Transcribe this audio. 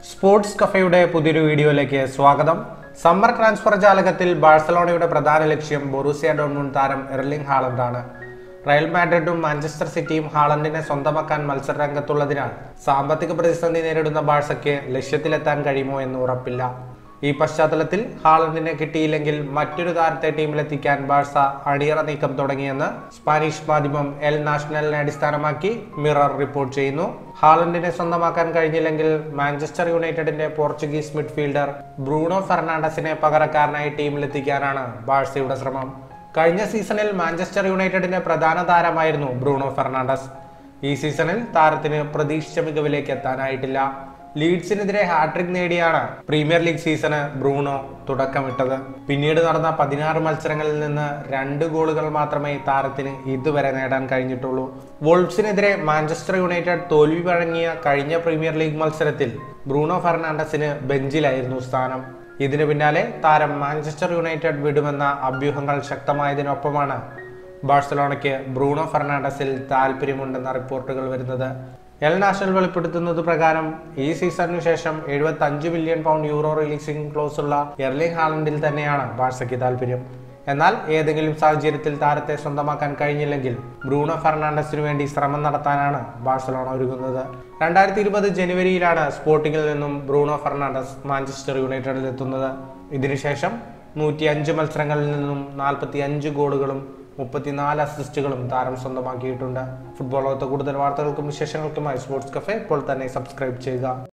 sports കഫയുടെ പുതിയൊരു വീഡിയോയിലേക്ക് സ്വാഗതം സമ്മർ ട്രാൻസ്ഫർ ജാലകത്തിൽ ബാഴ്സലോണയുടെ പ്രധാന ലക്ഷ്യം ബൊറൂസിയ ഡോർമുണ്ട് താരം എർലിംഗ് ഹാളണ്ടാണ് റയൽ മാഡ്രിഡും മാഞ്ചസ്റ്റർ സിറ്റിയും ഹാളണ്ടിനെ സ്വന്തമാക്കാൻ മത്സര രംഗത്തുള്ളതിനാൽ സാമ്പത്തിക പ്രതിസന്ധി നേരിടുന്ന ബാഴ്സയ്ക്ക് ലക്ഷ്യത്തിലെത്താൻ കഴിയുമോ എന്ന് ഉറപ്പില്ല ഈ പശ്ചാത്തലത്തിൽ ഹാളണ്ടിനെ കിട്ടിയില്ലെങ്കിൽ മറ്റൊരു താരത്തെ ടീമിലെത്തിക്കാൻ ബാഴ്സ അടിയറ നീക്കം തുടങ്ങിയെന്ന് സ്പാനിഷ് മാധ്യമം എൽ നാഷണലിനെ അടിസ്ഥാനമാക്കി മിറർ റിപ്പോർട്ട് ചെയ്യുന്നു ഹാളണ്ടിനെ സ്വന്തമാക്കാൻ കഴിഞ്ഞില്ലെങ്കിൽ മാഞ്ചസ്റ്റർ യുണൈറ്റഡിന്റെ പോർച്ചുഗീസ് മിഡ്ഫീൽഡർ ബ്രൂണോ ഫെർണാണ്ടസിനെ പകരക്കാരനായി ടീമിലെത്തിക്കാനാണ് ബാഴ്സയുടെ ശ്രമം കഴിഞ്ഞ സീസണിൽ മാഞ്ചസ്റ്റർ യുണൈറ്റഡിന്റെ പ്രധാന താരമായിരുന്നു ബ്രൂണോ ഫെർണാണ്ടസ് ഈ സീസണിൽ താരത്തിന് പ്രതീക്ഷിച്ച മികവിലേക്ക് എത്താനായിട്ടില്ല ലീഡ്സിനെതിരെ ഹാട്രിക് നേടിയാണ് പ്രീമിയർ ലീഗ് സീസണ് ബ്രൂണോ തുടക്കമിട്ടത് പിന്നീട് നടന്ന പതിനാറ് മത്സരങ്ങളിൽ നിന്ന് രണ്ട് ഗോളുകൾ മാത്രമേ താരത്തിന് ഇതുവരെ നേടാൻ കഴിഞ്ഞിട്ടുള്ളൂ വോൾഫ്സിനെതിരെ മാഞ്ചസ്റ്റർ യുണൈറ്റഡ് തോൽവി വഴങ്ങിയ കഴിഞ്ഞ പ്രീമിയർ ലീഗ് മത്സരത്തിൽ ബ്രൂണോ ഫെർണാണ്ടസിന് ബെഞ്ചിലായിരുന്നു സ്ഥാനം ഇതിനു പിന്നാലെ താരം മാഞ്ചസ്റ്റർ യുണൈറ്റഡ് വിടുമെന്ന അഭ്യൂഹങ്ങൾ ശക്തമായതിനൊപ്പമാണ് ബാഴ്സലോണയ്ക്ക് ബ്രൂണോ ഫെർണാണ്ടസിൽ താല്പര്യമുണ്ടെന്ന റിപ്പോർട്ടുകൾ വരുന്നത് എൽ നാഷണൽ വെളിപ്പെടുത്തുന്നത് പ്രകാരം ഈ സീസണിനു ശേഷം എഴുപത്തി അഞ്ച് million pound euro releasing clause ഉള്ള എർലിംഗ് ഹാലൻഡിൽ തന്നെയാണ് ബാഴ്സയ്ക്ക് താല്പര്യം എന്നാൽ ഏതെങ്കിലും സാഹചര്യത്തിൽ താരത്തെ സ്വന്തമാക്കാൻ കഴിഞ്ഞില്ലെങ്കിൽ ബ്രൂണോ ഫെർണാണ്ടസിനു വേണ്ടി ശ്രമം നടത്താനാണ് ബാഴ്സലോണ ഒരുങ്ങുന്നത് രണ്ടായിരത്തി ഇരുപത് ജനുവരിയിലാണ് സ്പോർട്ടിങ്ങിൽ നിന്നും ബ്രൂണോ ഫെർണാണ്ടസ് മാഞ്ചസ്റ്റർ യുണൈറ്റഡിൽ എത്തുന്നത് ഇതിനുശേഷം നൂറ്റി അഞ്ച് മത്സരങ്ങളിൽ നിന്നും നാൽപ്പത്തി അഞ്ച് ഗോളുകളും മുപ്പത്തിനാല് അസിസ്റ്റുകളും താരം സ്വന്തമാക്കിയിട്ടുണ്ട് ഫുട്ബോൾ ലോകത്തെ കൂടുതൽ വാർത്തകൾക്കും വിശേഷങ്ങൾക്കുമായി സ്പോർട്സ് കഫേ ഇപ്പോൾ തന്നെ സബ്സ്ക്രൈബ് ചെയ്യുക